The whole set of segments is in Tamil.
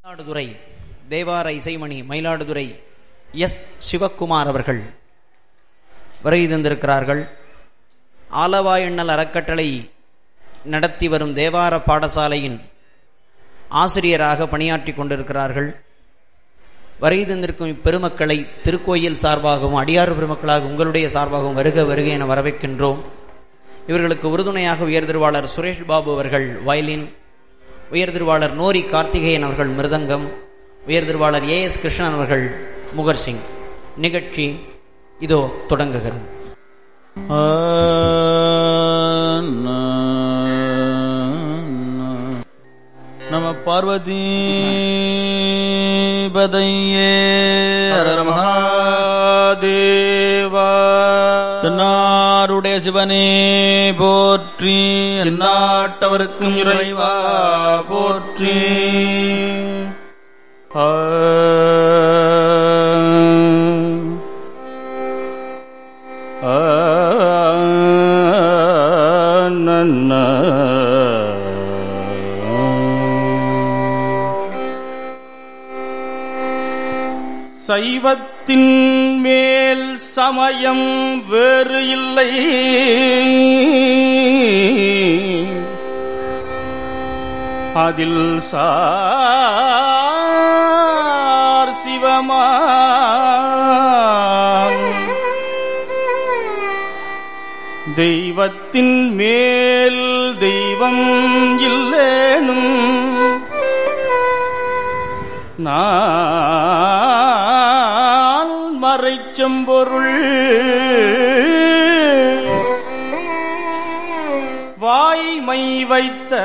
மயிலாடுதுறை தேவார இசைமணி மயிலாடுதுறை எஸ் சிவக்குமார் அவர்கள் வருகை தந்திருக்கிறார்கள் ஆலவாயண்ணல் அறக்கட்டளை நடத்தி வரும் தேவார பாடசாலையின் ஆசிரியராக பணியாற்றிக் கொண்டிருக்கிறார்கள் வருகை தந்திருக்கும் இப்பெருமக்களை திருக்கோயில் சார்பாகவும் அடியாறு பெருமக்களாக உங்களுடைய சார்பாகவும் வருக வருக என வரவேற்கின்றோம் இவர்களுக்கு உறுதுணையாக உயர்திருவாளர் சுரேஷ் பாபு அவர்கள் வயலின் உயர்திருவாளர் நோரி கார்த்திகேயன் அவர்கள் மிருதங்கம் உயர்திருவாளர் ஏ எஸ் கிருஷ்ணன் அவர்கள் முகர் சிங் நிகழ்ச்சி இதோ தொடங்குகிறது நம பார்வதி பதையே ஹர மகாதேவா தென்னாருடைய சிவனே போற்றி எந்நாட்டவருக்கும் இறைவா போற்றி ஆ. ஆ நன்ன சைவத்தின் மேல் சமயம் வேறு இல்லை அதில் சார் சிவமா தெய்வத்தின் மேல் தெய்வம் இல்லேனும் நான் மறைச்செம்பொருள் வாய்மை வைத்த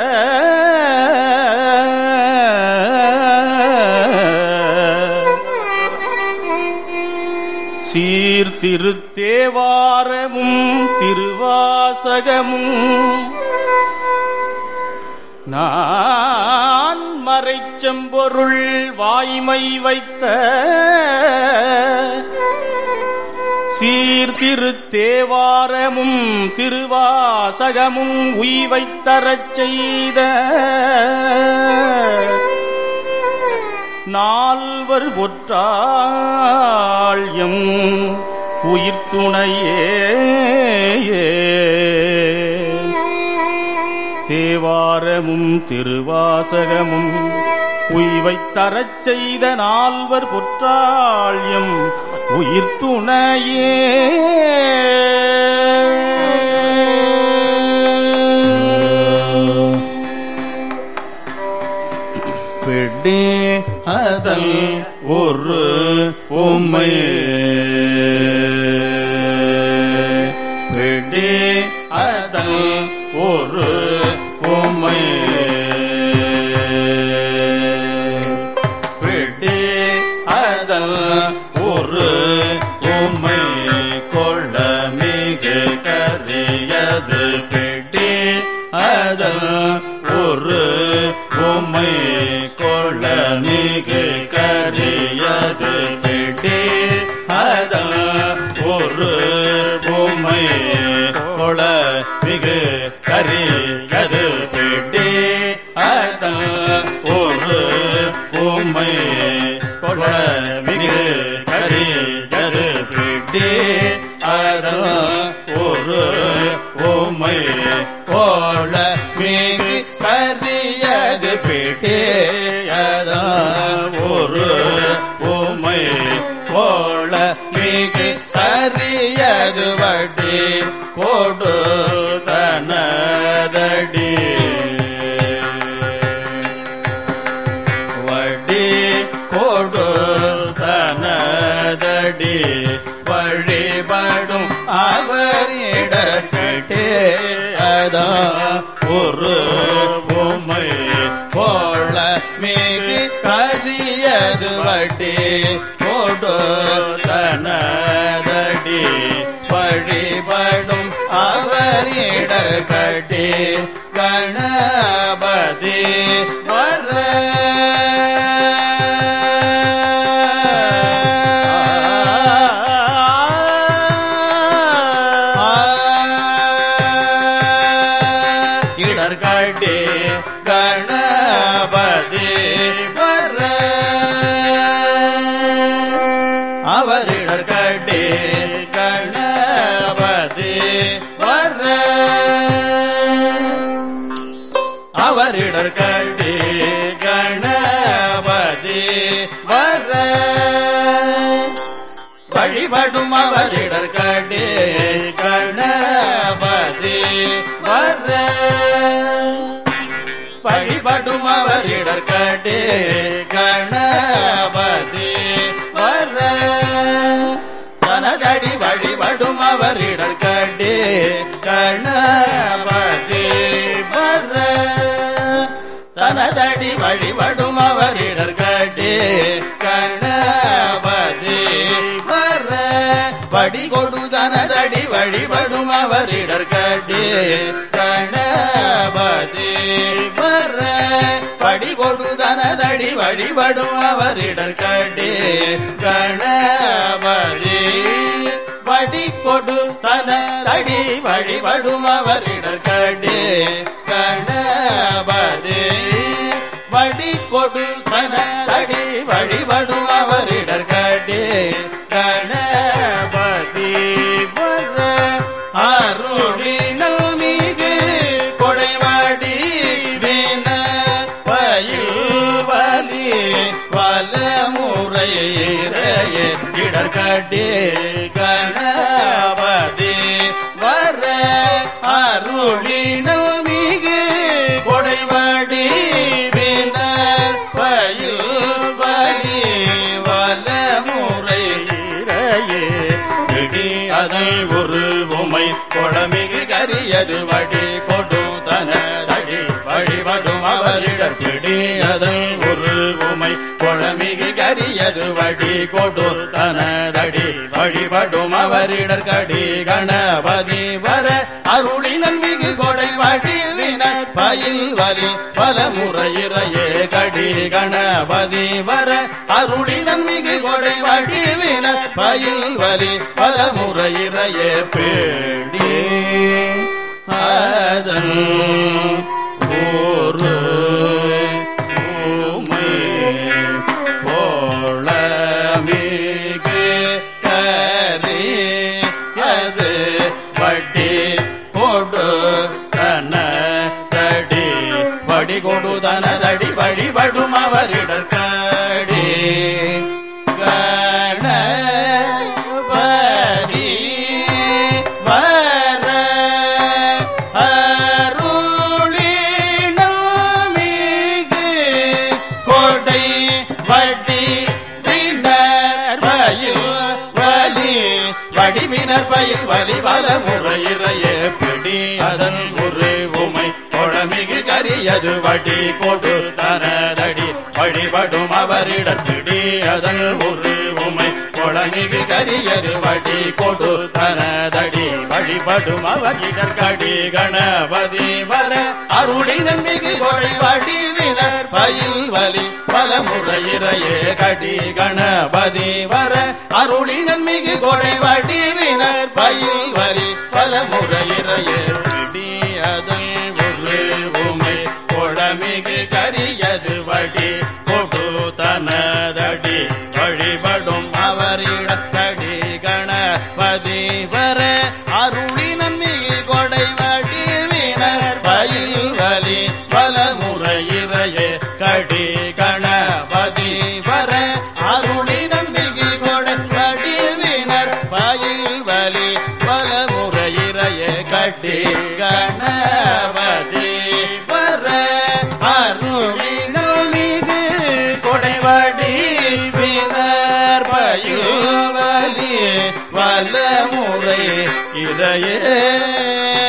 சீர்திருத்தேவாரமும் திருவாசகமும் நான் மறைச்செம்பொருள் வாய்மை வைத்த சீர்திருத்தேவாரமும் திருவாசகமும் உய்வைத்தரச் செய்த நால்வர் ஒற்றாள்யம் உயிர்த்துணையே தேவாரமும் திருவாசகமும் உய்வைத் தரச் செய்த நால்வர் பொற்றாள்யம் உயிர் துணையே பெடே அதல் ஒரு உம்மை பெடே அதல் ஒரு உம்மை பெடே அதல் ஒரு உம்மை கொள்ள மிகு கரியது பெடே அதல் ஒரு உம்மை கொள்ள மிகு கரியது பெடே அதல் ஒரு உம்மை கொள மிகு கரியது பெடே அதல் ஒரு உம்மை கொள மிகு கரியது பெடே அதல் ஒரு உம்மை கோள மிகு கரியது பெடே அதல் ஒரு உம்மை கோள மிகு கரியது வடி கொடு தனதடி வடி கொடு தனதடி வழிபடும் அவரிடட்டே அதா ஒரு உமை கோள மிகு கரியது வடி கொடு தனதடி வழிபடும் அவரிட கட்டி கணபதி வர இடர்கட்டி கணபதி வர அவரிடர் கடி கணபதி வர வழிபடும் அவரிடர் கடி கணபதி வர வழிபடும் அவரிடர் கடி கணபதி வர தனதடி வழிபடும் அவரிடர் கடி கணபதி வர தனதடி வழிபடும் அவரிடர் கடி கணபதி வர படி கொடு தனதடி வழிபடும் அவரிடர் கடி கணபதி வர படி கொடு தனதடி வழிபடும் அவரிடர் கடி கணபதி வடி கொடு தனதடி வழிபடும் அவரிடர் கடி கணபதி வடி கொடு தனதடி வழிபடும் அவரிடர் கடி கணபதி வர அருளினல் மிகு கொடைவாடி வீண பயில் வலி வலமுறை இடர்கடி கணபதி வர அருளினல் மிகு கொடைவாடி வீணர் பயில் வலி வலமுறை இடி அதை ஒரு உமை கொடமிகு கரியது வடி கொடு தனதடி வழிபடும் அவரிடர் பிடி அதன் ஒரு உமை கொழமிகு கரியது வடி கொடு தனதடி வழிபடும் அவரிடர் கடி கணபதி வர அருளினன் மிகு கொடை வடிவினர் பயில் வலி பல முறையிறையே கடி கணபதி வர அருளினன் மிகு கொடை வடிவினர் பயில் வலி பல முறையிறையே பேடி அதன் ஒரு ஊமை கோளமிகு கரி அது வட்டி கொடு தன தடி வடி கொடு தனதடி வழிபடும் அவரிடர் கடி கணபதி வர அருளினமிகு கொடை வடி தினர் பயில் வலி வடிவினர் பயில் வலி வல முறையிறையே பிடி அதன் ஒரு உமை கொழமிகு கரியது வடி கொடு தனதடி வழிபடும் அவரிடர் பிடி அதன் ஒரு உமை கொழமிகு கரியது வடி கொடு தனதடி வழிபடும் அவரிடர் கடி கணபதி வர அருளினன் மிகு கொழை வடிவினர் பயில் வலி பல முறையிறையே கடி கணபதி வர அருளினன் மிகு கொடை வடிவினர் பயில் வலி பல முறையிறையே பிடி அதன் ஒரு உமை கொடமிகு கரியது வடி கொடு தனதடி வழிபடும் அவரிடத்தடி கணபதி வர அருளினன் மிகு கொடை வடிவினர் பயில் வலி பல முறையிறையே கடி கணபதி வர அருளினன் மிகு கொடை வடிவினர் பயில் வலி பல முறையிறையே கடி கணபதி வர அருளினன் மிகு கொடைவடி பின்னர் பயில் வலி வல முறை இறையே